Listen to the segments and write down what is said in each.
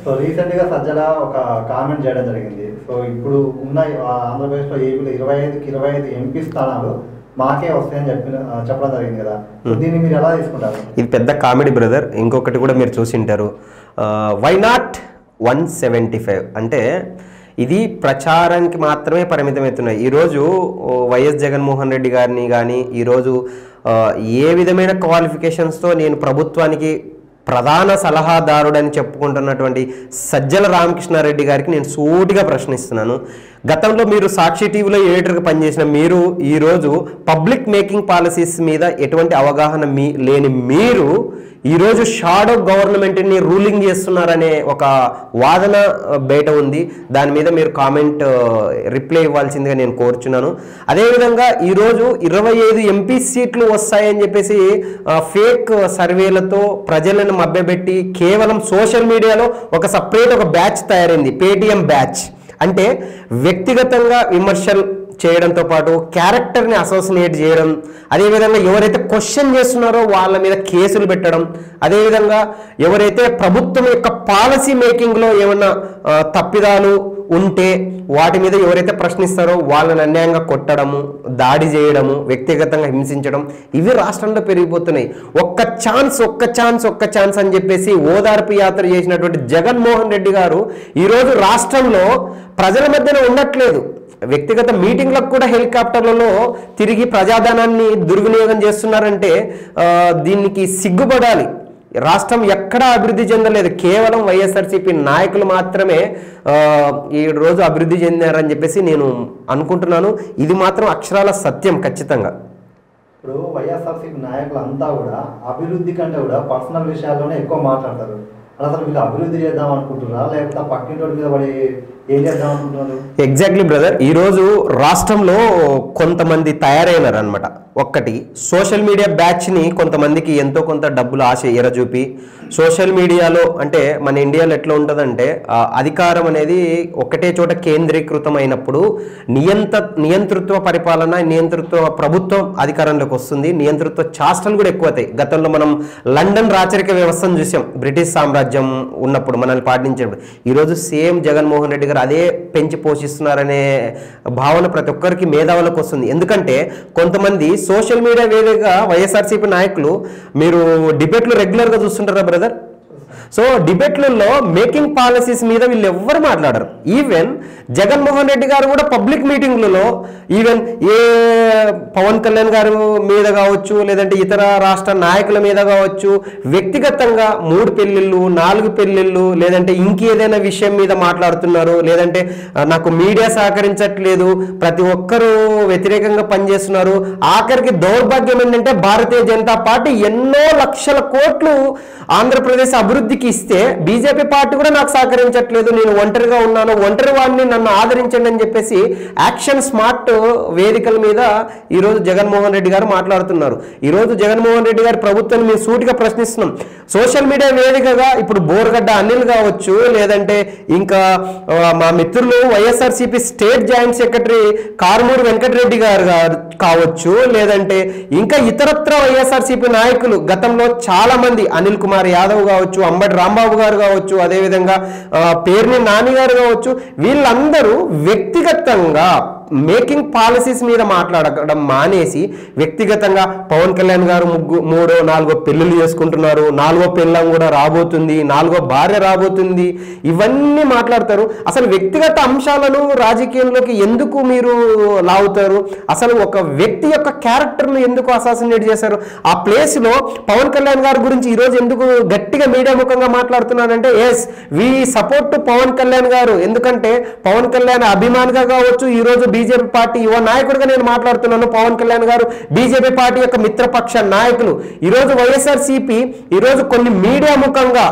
so recent గా సజ్జల ఒక comment చేయడం జరిగింది సో ఇప్పుడు ఉన్న ఆ, ఆంధ్రప్రదేశ్లో ఏపీలో ఇరవై ఐదుకి ఇరవై ఐదు ఎంపీ స్థానాలు మాకే వస్తాయని చెప్పిన ఆ, చెప్పడం జరిగింది కదా సో దీన్ని మీరు ఎలా తీసుకుంటారు ఇది పెద్ద కామెడీ బ్రదర్ ఇంకొకటి కూడా మీరు చూసింటారు why not one seventy five అంటే ఇది ప్రచారానికి మాత్రమే పరిమితమవుతున్నాయి ఈరోజు ఓ, వైఎస్ జగన్మోహన్ రెడ్డి గారిని కానీ ఈరోజు ఆ, ఏ విధమైన క్వాలిఫికేషన్స్తో నేను ప్రభుత్వానికి ప్రధాన సలహాదారుడని చెప్పుకుంటున్నటువంటి సజ్జల రామకృష్ణారెడ్డి గారికి నేను సూటిగా ప్రశ్నిస్తున్నాను గతంలో మీరు సాక్షి టీవీలో ఎడిటర్గా పనిచేసిన మీరు ఈరోజు పబ్లిక్ మేకింగ్ పాలసీస్ మీద ఎటువంటి అవగాహన మీ లేని మీరు ఈరోజు షాడో గవర్నమెంట్ని రూలింగ్ చేస్తున్నారనే ఒక వాదన ఆ, బయట ఉంది దాని మీద మీరు కామెంట్ రిప్లై ఇవ్వాల్సిందిగా నేను కోరుచున్నాను అదేవిధంగా ఈరోజు ఇరవై ఐదు ఎంపీ సీట్లు వస్తాయని చెప్పేసి ఫేక్ సర్వేలతో ప్రజలను మభ్యపెట్టి కేవలం సోషల్ మీడియాలో ఒక సపరేట్ ఒక బ్యాచ్ తయారైంది పేటిఎం బ్యాచ్ అంటే వ్యక్తిగతంగా విమర్శలు చేయడంతో పాటు క్యారెక్టర్ని అసోసినేట్ చేయడం అదేవిధంగా ఎవరైతే క్వశ్చన్ చేస్తున్నారో వాళ్ళ మీద కేసులు పెట్టడం అదేవిధంగా ఎవరైతే ప్రభుత్వం యొక్క పాలసీ మేకింగ్లో ఏమన్నా ఆ, తప్పిదాలు ఉంటే వాటి మీద ఎవరైతే ప్రశ్నిస్తారో వాళ్ళని అన్యాయంగా కొట్టడము దాడి చేయడము వ్యక్తిగతంగా హింసించడం ఇవి రాష్ట్రంలో పెరిగిపోతున్నాయి ఒక్క ఛాన్స్ ఒక్క ఛాన్స్ ఒక్క ఛాన్స్ అని చెప్పేసి ఓదార్పు యాత్ర చేసినటువంటి జగన్మోహన్ రెడ్డి గారు ఈరోజు రాష్ట్రంలో ప్రజల మధ్యన ఉండట్లేదు వ్యక్తిగత మీటింగ్లకు కూడా హెలికాప్టర్లలో తిరిగి ప్రజాధనాన్ని దుర్వినియోగం చేస్తున్నారంటే ఆ, దీనికి సిగ్గుపడాలి రాష్ట్రం ఎక్కడా అభివృద్ధి చెందలేదు కేవలం వైఎస్ఆర్సీపీ నాయకులు మాత్రమే ఆ, ఈ రోజు అభివృద్ధి చెందారని చెప్పేసి నేను అనుకుంటున్నాను ఇది మాత్రం అక్షరాల సత్యం ఖచ్చితంగా ఇప్పుడు వైఎస్ఆర్సీపీ నాయకులు అంతా కూడా అభివృద్ధి కంటే కూడా పర్సనల్ విషయాల్లోనే ఎక్కువ మాట్లాడతారు అలా అసలు వీళ్ళు అభివృద్ధి చేద్దాం అనుకుంటున్నారా లేకపోతే ఆ పక్కింటి మీద పడి ఏం చేద్దాం అనుకుంటున్నారు ఎగ్జాక్ట్లీ బ్రదర్ ఈరోజు రాష్ట్రంలో కొంతమంది తయారైనారు అనమాట ఒక్కటి సోషల్ మీడియా బ్యాచ్ని కొంతమందికి ఎంతో కొంత డబ్బులు ఆశ ఎరచూపి సోషల్ మీడియాలో అంటే మన ఇండియాలో ఎట్లా ఉంటుందంటే ఆ, అధికారం అనేది ఒకటే చోట కేంద్రీకృతం అయినప్పుడు నియంత నియంతృత్వ పరిపాలన నియంతృత్వ ప్రభుత్వం అధికారంలోకి వస్తుంది నియంతృత్వ చాష్టలు కూడా ఎక్కువ అవుతాయి గతంలో మనం లండన్ రాచరిక వ్యవస్థను చూసాం బ్రిటిష్ సామ్రాజ్యం ఉన్నప్పుడు మనల్ని పాటించినప్పుడు ఈరోజు సేమ్ జగన్మోహన్ రెడ్డి గారు అదే పెంచి పోషిస్తున్నారనే భావన ప్రతి ఒక్కరికి మేధావులకు వస్తుంది ఎందుకంటే కొంతమంది సోషల్ మీడియా వేదికగా వైఎస్ఆర్సీపీ నాయకులు మీరు డిబేట్లు రెగ్యులర్గా చూస్తుంటారా బ్రదర్ సో డిబేట్లలో మేకింగ్ పాలసీస్ మీద వీళ్ళు ఎవ్వరు మాట్లాడరు ఈవెన్ జగన్మోహన్ రెడ్డి గారు కూడా పబ్లిక్ మీటింగ్లలో ఈవెన్ ఏ పవన్ కళ్యాణ్ గారు మీద కావచ్చు లేదంటే ఇతర రాష్ట్ర నాయకుల మీద కావచ్చు వ్యక్తిగతంగా మూడు పెళ్ళిళ్ళు నాలుగు పెళ్ళిళ్ళు లేదంటే ఇంకేదైనా విషయం మీద మాట్లాడుతున్నారు లేదంటే ఆ, నాకు మీడియా సహకరించట్లేదు ప్రతి ఒక్కరూ వ్యతిరేకంగా పనిచేస్తున్నారు ఆఖరికి దౌర్భాగ్యం ఏంటంటే భారతీయ జనతా పార్టీ ఎన్నో లక్షల కోట్లు ఆంధ్రప్రదేశ్ అభివృద్ధికి ఇస్తే బీజేపీ పార్టీ కూడా నాకు సహకరించట్లేదు నేను ఒంటరిగా ఉన్నాను ఒంటరి వాడిని నన్ను ఆదరించండి అని చెప్పేసి యాక్షన్ స్మార్ట్ వేదికల మీద ఈరోజు జగన్మోహన్ రెడ్డి గారు మాట్లాడుతున్నారు ఈరోజు జగన్మోహన్ రెడ్డి గారి ప్రభుత్వాన్ని మేము సూటిగా ప్రశ్నిస్తున్నాం సోషల్ మీడియా వేదికగా ఇప్పుడు బోర్గడ్డ అనిల్ కావచ్చు లేదంటే ఇంకా ఆ, మా మిత్రులు YSRCP state joint secretary Karumuri Venkatareddy గారు గారు కావచ్చు లేదంటే ఇంకా ఇతరత్ర వైఎస్ఆర్సీపీ నాయకులు గతంలో చాలా మంది అనిల్ కుమార్ యాదవ్ కావచ్చు అంబటి రాంబాబు గారు కావచ్చు అదేవిధంగా ఆ, పేర్ని నాని గారు కావచ్చు వీళ్ళందరూ వ్యక్తిగతంగా మేకింగ్ పాలసీస్ మీద మాట్లాడడం మానేసి వ్యక్తిగతంగా పవన్ కళ్యాణ్ గారు ముగ్గు మూడో నాలుగో పెళ్ళిళ్ళు చేసుకుంటున్నారు నాలుగో పెళ్ళం కూడా రాబోతుంది నాలుగో భార్య రాబోతుంది ఇవన్నీ మాట్లాడతారు అసలు వ్యక్తిగత అంశాలను రాజకీయంలోకి ఎందుకు మీరు లాగుతారు అసలు ఒక వ్యక్తి యొక్క క్యారెక్టర్ను ఎందుకు అసాసినేట్ చేశారు ఆ ప్లేస్లో పవన్ కళ్యాణ్ గారి గురించి ఈరోజు ఎందుకు గట్టిగా మీడియా ముఖంగా మాట్లాడుతున్నారంటే yes we support to Pawan Kalyan గారు ఎందుకంటే పవన్ కళ్యాణ్ అభిమానిగా కావచ్చు ఈ రోజు బీజేపీ పార్టీ యువ నాయకుడిగా నేను మాట్లాడుతున్నాను పవన్ కళ్యాణ్ గారు బీజేపీ పార్టీ యొక్క మిత్రపక్ష నాయకులు ఈరోజు వైఎస్ఆర్ సిపి ఈరోజు కొన్ని మీడియా ముఖంగా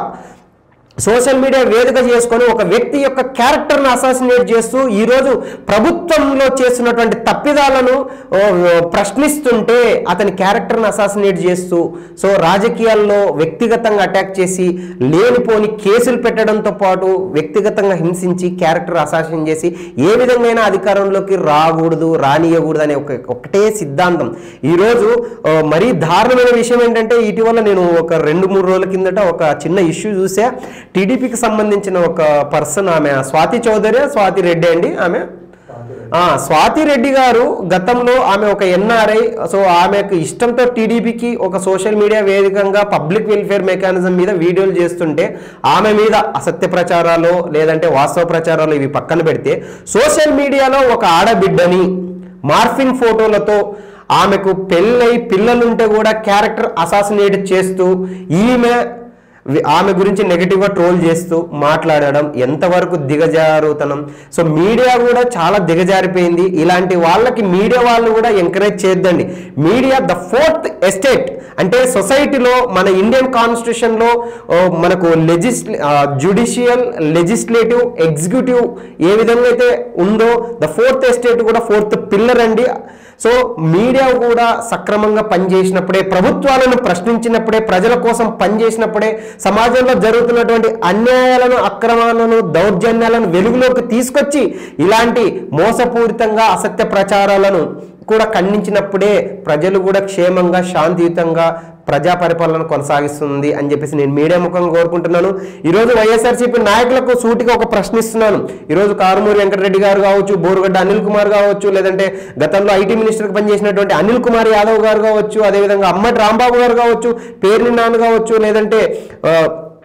సోషల్ మీడియా వేదిక చేసుకొని ఒక వ్యక్తి యొక్క క్యారెక్టర్ను అసాసినేట్ చేస్తూ ఈరోజు ప్రభుత్వంలో చేస్తున్నటువంటి తప్పిదాలను ఓ, ఓ, ప్రశ్నిస్తుంటే అతని క్యారెక్టర్ను అసాసినేట్ చేస్తూ సో రాజకీయాల్లో వ్యక్తిగతంగా అటాక్ చేసి లేనిపోని కేసులు పెట్టడంతో పాటు వ్యక్తిగతంగా హింసించి క్యారెక్టర్ అసాసిన్ చేసి ఏ విధంగా అధికారంలోకి రాకూడదు రానియకూడదు అనే ఒక ఒకటే సిద్ధాంతం ఈరోజు ఆ, మరీ దారుణమైన విషయం ఏంటంటే ఇటీవల నేను ఒక రెండు మూడు రోజుల కిందట ఒక చిన్న ఇష్యూ చూసా టీడీపీకి సంబంధించిన ఒక పర్సన్ ఆమె స్వాతి చౌదరి స్వాతి రెడ్డి అండి ఆమె ఆ, స్వాతి రెడ్డి గారు గతంలో ఆమె ఒక ఎన్ఆర్ఐ సో ఆమెకు ఇష్టంతో టీడీపీకి ఒక సోషల్ మీడియా వేదికంగా పబ్లిక్ వెల్ఫేర్ మెకానిజం మీద వీడియోలు చేస్తుంటే ఆమె మీద అసత్య ప్రచారాలు లేదంటే వాస్తవ ప్రచారాలు ఇవి పక్కన పెడితే సోషల్ మీడియాలో ఒక ఆడబిడ్డని మార్ఫింగ్ ఫోటోలతో ఆమెకు పెళ్ళై పిల్లలుంటే కూడా క్యారెక్టర్ అసాసినేట్ చేస్తూ ఈమె వి- ఆమె గురించి నెగిటివ్గా ట్రోల్ చేస్తూ మాట్లాడడం ఎంతవరకు దిగజారుతనం సో మీడియా కూడా చాలా దిగజారిపోయింది ఇలాంటి వాళ్ళకి మీడియా వాళ్ళు కూడా ఎంకరేజ్ చేద్దండి మీడియా ద ఫోర్త్ ఎస్టేట్ అంటే సొసైటీలో మన ఇండియన్ కాన్స్టిట్యూషన్లో ఓ, మనకు లెజిస్ జుడిషియల్ లెజిస్లేటివ్ ఎగ్జిక్యూటివ్ ఏ విధంగా అయితే ఉందో ద ఫోర్త్ ఎస్టేట్ కూడా ఫోర్త్ పిల్లర్ అండి సో మీడియా కూడా సక్రమంగా పనిచేసినప్పుడే ప్రభుత్వాలను ప్రశ్నించినప్పుడే ప్రజల కోసం పనిచేసినప్పుడే సమాజంలో జరుగుతున్నటువంటి అన్యాయాలను అక్రమాలను దౌర్జన్యాలను వెలుగులోకి తీసుకొచ్చి ఇలాంటి మోసపూరితంగా అసత్య ప్రచారాలను కూడా ఖండించినప్పుడే ప్రజలు కూడా క్షేమంగా శాంతియుతంగా ప్రజా పరిపాలన కొనసాగిస్తుంది అని చెప్పేసి నేను మీడియా ముఖంగా కోరుకుంటున్నాను ఈరోజు వైఎస్ఆర్సీపీ నాయకులకు సూటిగా ఒక ప్రశ్నిస్తున్నాను ఈరోజు కారుమూరి వెంకటరెడ్డి గారు కావచ్చు బోరుగడ్డ అనిల్ కుమార్ కావచ్చు లేదంటే గతంలో ఐటీ మినిస్టర్కి పనిచేసినటువంటి అనిల్ కుమార్ యాదవ్ గారు కావచ్చు అదేవిధంగా అమ్మటి రాంబాబు గారు కావచ్చు పేర్ని నాన్న కావచ్చు లేదంటే ఆ,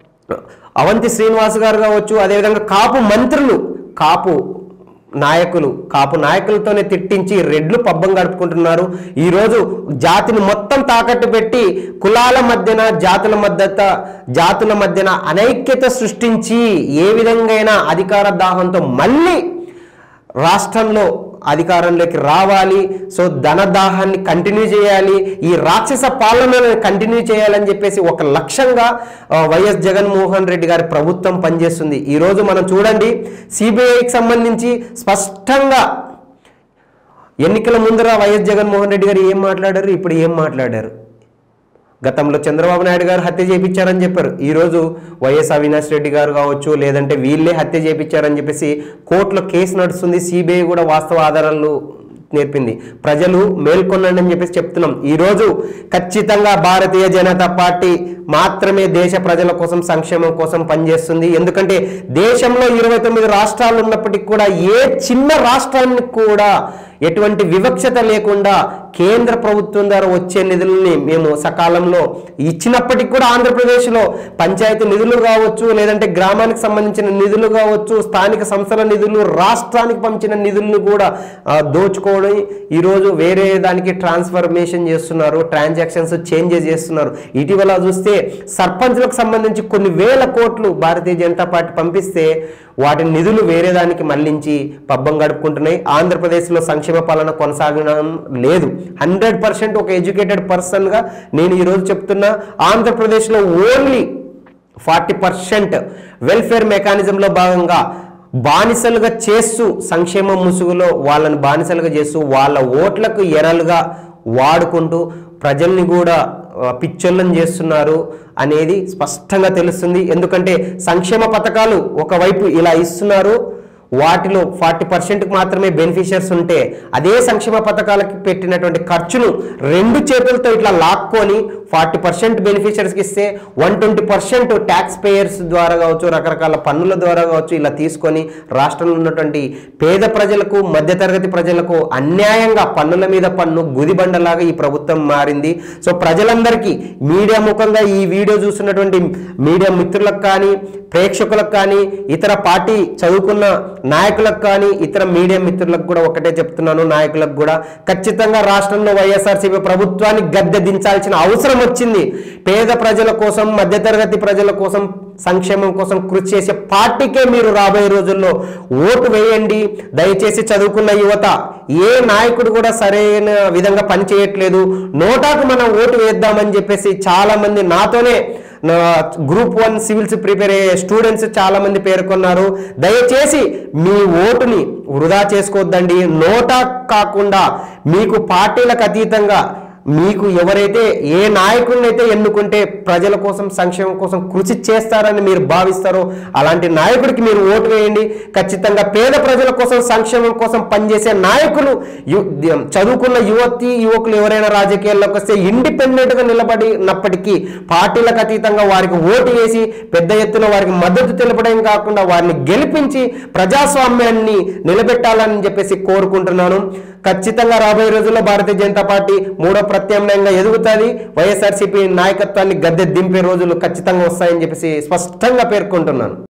అవంతి శ్రీనివాస్ గారు కావచ్చు అదేవిధంగా కాపు మంత్రులు కాపు నాయకులు కాపు నాయకులతోనే తిట్టించి రెడ్లు పబ్బం గడుపుకుంటున్నారు ఈరోజు జాతిని మొత్తం తాకట్టు పెట్టి కులాల మధ్యన జాతుల మధ్యత జాతుల మధ్యన అనైక్యత సృష్టించి ఏ విధంగా అధికార దాహంతో మళ్ళీ రాష్ట్రంలో అధికారంలోకి రావాలి సో ధనదాహాన్ని కంటిన్యూ చేయాలి ఈ రాక్షస పాలనను కంటిన్యూ చేయాలని చెప్పేసి ఒక లక్ష్యంగా ఆ, వైఎస్ జగన్మోహన్ రెడ్డి గారి ప్రభుత్వం పనిచేస్తుంది ఈరోజు మనం చూడండి సిబిఐకి సంబంధించి స్పష్టంగా ఎన్నికల ముందర వైఎస్ జగన్మోహన్ రెడ్డి గారు ఏం మాట్లాడారు ఇప్పుడు ఏం మాట్లాడారు గతంలో చంద్రబాబు నాయుడు గారు హత్య చేయించారని చెప్పారు ఈరోజు వైఎస్ అవినాష్ రెడ్డి గారు కావచ్చు లేదంటే వీళ్ళే హత్య చేయించారని చెప్పేసి కోర్టులో కేసు నడుస్తుంది సిబిఐ కూడా వాస్తవ ఆధారాలు నేర్పింది ప్రజలు మేల్కొనండి అని చెప్పేసి చెప్తున్నాం ఈరోజు ఖచ్చితంగా భారతీయ జనతా పార్టీ మాత్రమే దేశ ప్రజల కోసం సంక్షేమం కోసం పనిచేస్తుంది ఎందుకంటే దేశంలో ఇరవై తొమ్మిది రాష్ట్రాలు ఉన్నప్పటికీ కూడా ఏ చిన్న రాష్ట్రానికి కూడా ఎటువంటి వివక్షత లేకుండా కేంద్ర ప్రభుత్వం ద్వారా వచ్చే నిధులని మేము సకాలంలో ఇచ్చినప్పటికీ కూడా ఆంధ్రప్రదేశ్లో పంచాయతీ నిధులు కావచ్చు లేదంటే గ్రామానికి సంబంధించిన నిధులు కావచ్చు స్థానిక సంస్థల నిధులు రాష్ట్రానికి పంచిన నిధులను కూడా ఆ, దోచుకోవడం ఈరోజు వేరే దానికి ట్రాన్స్ఫర్మేషన్ చేస్తున్నారు ట్రాన్సాక్షన్స్ చేంజెస్ చేస్తున్నారు ఇటీవల చూస్తే సర్పంచ్లకు సంబంధించి కొన్ని వేల కోట్లు భారతీయ జనతా పార్టీ పంపిస్తే వాటి నిధులు వేరే దానికి మళ్లించి పబ్బం గడుపుకుంటున్నాయి ఆంధ్రప్రదేశ్లో సంక్షేమ పాలన కొనసాగడం లేదు హండ్రెడ్ పర్సెంట్ ఒక ఎడ్యుకేటెడ్ పర్సన్గా నేను ఈరోజు చెప్తున్నా ఆంధ్రప్రదేశ్లో ఓన్లీ ఫార్టీ పర్సెంట్ వెల్ఫేర్ మెకానిజంలో భాగంగా బానిసలుగా చేస్తూ సంక్షేమ ముసుగులో వాళ్ళని బానిసలుగా చేస్తూ వాళ్ళ ఓట్లకు ఎరలుగా వాడుకుంటూ ప్రజల్ని కూడా ఆ, పిచ్చోళ్ళని చేస్తున్నారు అనేది స్పష్టంగా తెలుస్తుంది ఎందుకంటే సంక్షేమ పథకాలు ఒకవైపు ఇలా ఇస్తున్నారు వాటిలో ఫార్టీ పర్సెంట్కి మాత్రమే బెనిఫిషియర్స్ ఉంటే అదే సంక్షేమ పథకాలకి పెట్టినటువంటి ఖర్చును రెండు చేతులతో ఇట్లా లాక్కొని ఫార్టీ పర్సెంట్ బెనిఫిషియర్స్కి ఇస్తే one twenty percent tax payers ద్వారా కావచ్చు రకరకాల పన్నుల ద్వారా కావచ్చు ఇలా తీసుకొని రాష్ట్రంలో ఉన్నటువంటి పేద ప్రజలకు మధ్యతరగతి ప్రజలకు అన్యాయంగా పన్నుల మీద పన్ను గుదిబండలాగా ఈ ప్రభుత్వం మారింది సో ప్రజలందరికీ మీడియా ముఖంగా ఈ వీడియో చూస్తున్నటువంటి మీడియా మిత్రులకు కానీ ప్రేక్షకులకు కానీ ఇతర పార్టీ చదువుకున్న నాయకులకు కానీ ఇతర మీడియా మిత్రులకు కూడా ఒకటే చెప్తున్నాను నాయకులకు కూడా ఖచ్చితంగా రాష్ట్రంలో వైఎస్ఆర్సీపీ ప్రభుత్వాన్ని గద్దె దించాల్సిన అవసరం వచ్చింది పేద ప్రజల కోసం మధ్యతరగతి ప్రజల కోసం సంక్షేమం కోసం కృషి చేసే పార్టీకే మీరు రాబోయే రోజుల్లో ఓటు వేయండి దయచేసి చదువుకున్న యువత ఏ నాయకుడు కూడా సరైన విధంగా పనిచేయట్లేదు నోటాకు మనం ఓటు వేద్దామని చెప్పేసి చాలా మంది నాతోనే నా గ్రూప్ వన్ సివిల్స్ ప్రిపేర్ అయ్యే స్టూడెంట్స్ చాలా మంది పేర్కొన్నారు దయచేసి మీ ఓటుని వృధా చేసుకోవద్దండి నోటా కాకుండా మీకు పార్టీలకు అతీతంగా మీకు ఎవరైతే ఏ నాయకుడిని అయితే ఎన్నుకుంటే ప్రజల కోసం సంక్షేమం కోసం కృషి చేస్తారని మీరు భావిస్తారో అలాంటి నాయకుడికి మీరు ఓటు వేయండి ఖచ్చితంగా పేద ప్రజల కోసం సంక్షేమం కోసం పనిచేసే నాయకులు యు- ది- చదువుకున్న యువతి యువకులు ఎవరైనా రాజకీయాల్లోకి వస్తే ఇండిపెండెంట్ గా నిలబడినప్పటికీ పార్టీలకు అతీతంగా వారికి ఓటు వేసి పెద్ద ఎత్తున వారికి మద్దతు తెలపడం కాకుండా వారిని గెలిపించి ప్రజాస్వామ్యాన్ని నిలబెట్టాలని చెప్పేసి కోరుకుంటున్నాను ఖచ్చితంగా రాబోయే రోజుల్లో భారతీయ జనతా పార్టీ మూడో ప్రత్యామ్నాయంగా ఎదుగుతుంది వైఎస్ఆర్సీపీ నాయకత్వాన్ని గద్దె దింపే రోజులు ఖచ్చితంగా వస్తాయని చెప్పేసి స్పష్టంగా పేర్కొంటున్నాను